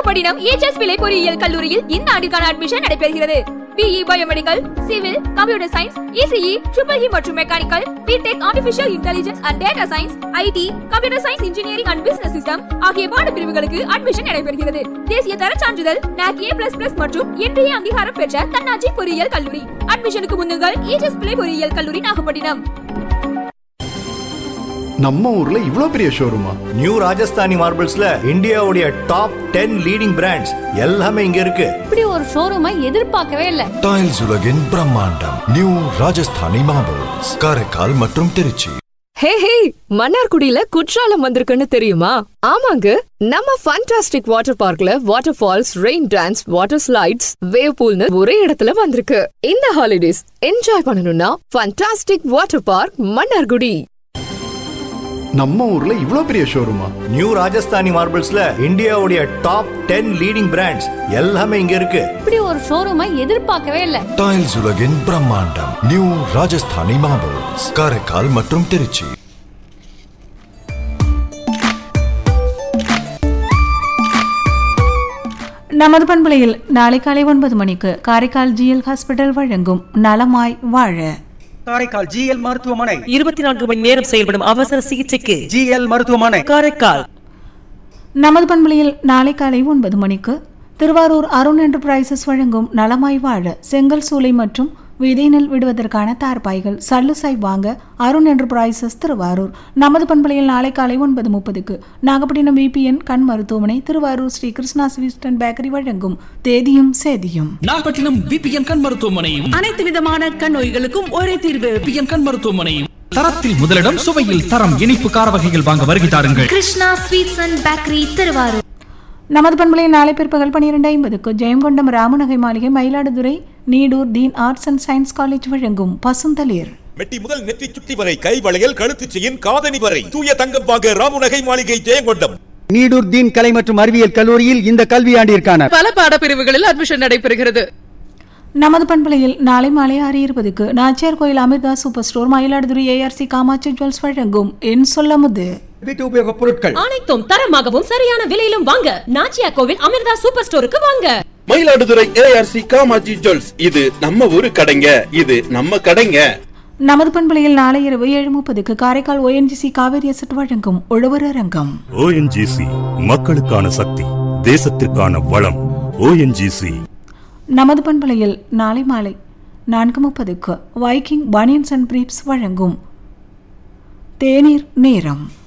Nagapattinam ages பிள்ளை பொறியியல் கல்லூரியில் இந்த ஆண்டிற்கான அட்மிஷன் நடைபெறுகிறது BE biomedical civil computer science ECE triple E மற்றும் mechanical BTech artificial intelligence and data science IT computer science engineering and business system ஆகிய பாடப்பிரிவுகளுக்கு அட்மிஷன் நடைபெறுகிறது தேசிய தர சான்றிதழ் NAC A++ மற்றும் இன்றைய அங்கீகாரம் பெற்ற தன்னாட்சி பொறியியல் கல்லூரி அட்மிஷனுக்கு முன்னுங்கள் ஏஜஸ் பிள்ளை பொறியியல் கல்லூரி நாகப்பட்டினம் நம்ம ஊர்ல இவ்ளோ பெரிய ஷோரூமா நியூ ராஜஸ்தானி மார்பிள்ஸ்ல இந்தியாவுடைய டாப் டென் லீடிங் பிராண்ட்ஸ் எல்லாமே இங்க இருக்கு இப்படி ஒரு ஷோரூமை எதிர்பார்க்கவே இல்ல டைல்ஸ் உலகின் பிரம்மாண்டம் நியூ ராஜஸ்தானி மார்பிள்ஸ் காரைக்கால் மற்றும் திருச்சி ஹே ஹே மன்னார்குடியில குற்றாலம் வந்திருக்குன்னு தெரியுமா ஆமாங்க நம்ம ஃபண்டாஸ்டிக் வாட்டர் பார்க்ல water falls rain dance water slides wave பூல்னு ஒரே இடத்துல வந்திருக்கு இந்த ஹாலிடேஸ் என்ஜாய் பண்ணணும்னா ஃபண்டாஸ்டிக் வாட்டர் பார்க் மன்னார்குடி நம்ம ஊர்ல இவ்ளோ பெரிய ஷோரூமா நியூ ராஜஸ்தானி மார்பிள்ஸ்ல இந்தியாவுடைய டாப் டென் லீடிங் பிராண்ட்ஸ் எல்லாமே இங்க இருக்கு இப்படி ஒரு ஷோரூமை எதிர்பார்க்கவே இல்ல டைல்ஸ் உலகின் பிரம்மாண்டம் நியூ ராஜஸ்தானி மார்பிள்ஸ் காரைக்கால் மற்றும் திருச்சி நமது பண்பலையில் நாளை காலை ஒன்பது மணிக்கு காரைக்கால் ஜிஎல் ஹாஸ்பிட்டல் வழங்கும் நலமாய் வாழ காரைக்கால் ஜிஎல் மருத்துவமனை இருபத்தி நான்கு மணி நேரம் செயல்படும் அவசர சிகிச்சைக்கு ஜிஎல் மருத்துவமனை காரைக்கால் நமது பண்பலையில் நாளை காலை ஒன்பது மணிக்கு திருவாரூர் அருண் என்டர்பிரைசஸ் வழங்கும் நலமாய் வாழ செங்கல் சூளை மற்றும் விதை நெல் விடுவதற்கான தார்பாய்கள் சல்லுசாய் வாங்க அருண் என்டர்பிரைசஸ் திருவாரூர் நமது பண்பலையில் நாளை காலை ஒன்பது முப்பதுக்கு நாகப்பட்டினம் விபிஎன் கண் மருத்துவமனை திருவாரூர் ஸ்ரீ கிருஷ்ணா ஸ்வீஸ்டன் பேக்கரி வழங்கும் தேதியும் சேதியும் நாகப்பட்டினம் விபிஎன் கண் மருத்துவமனையும் அனைத்து விதமான கண் நோய்களுக்கும் ஒரே தீர்வு விபிஎன் கண் மருத்துவமனையும் தரத்தில் முதலிடம் சுவையில் தரம் இனிப்பு கார வகைகள் வாங்க வருகை தாருங்கள் Krishna sweets and bakery Thiruvarur நமது பண்பலையில் நாளை பிற்பகல் பன்னிரெண்டு ஐம்பதுக்கு Jayankondam Ramanagai Maligai Mayiladuthurai Needur Dheen arts and science college வழங்கும் பசுந்தளிர் மெட்டி முதல் நெற்றி சுட்டி வரை கை வளையல் கழுத்து செயின் காதணி வரை தூய தங்கம் வாங்க ராமுநகை மாளிகை ஜெயங்கொண்டம் நீடூர் தீன் கலை மற்றும் அறிவியல் கல்லூரியில் இந்த கல்வியாண்டிற்கான பல பாடப்பிரிவுகளில் அட்மிஷன் நடைபெறுகிறது நமது பண்பலையில் நாளை மாலை ஆறு இருபதுக்கு Nachiyar Koil Amirtha super store Mayiladuthurai ARC Kamatchi jewels வழங்கும் என் சொல்லமுது வீட்டு உபயோக பொருட்கள் அனைத்தும் தரமாகவும் சரியான விலையிலும் வாங்க நாச்சியா கோவில் அமிர்தா சூப்பர் ஸ்டோருக்கு வாங்க மயிலாடுதுறை ஏஆர்சி காமாஜி ஜுவல்ஸ் இது நம்ம ஊரு கடைங்க இது நம்ம கடைங்க நமது பண்பலையில் நாளை இரவு ஏழு முப்பதுக்கு காரைக்கால் ஓஎன்ஜிசி காவேரி அசட் வழங்கும் உழவர் அரங்கம் ஓஎன்ஜிசி மக்களுக்கான சக்தி தேசத்திற்கான வளம் ஓஎன்ஜிசி நமது பண்பலையில் நாளை மாலை நான்கு முப்பதுக்கு வைக்கிங் பனியன்ஸ் அண்ட் பிரீப்ஸ் வழங்கும் தேநீர் நேரம்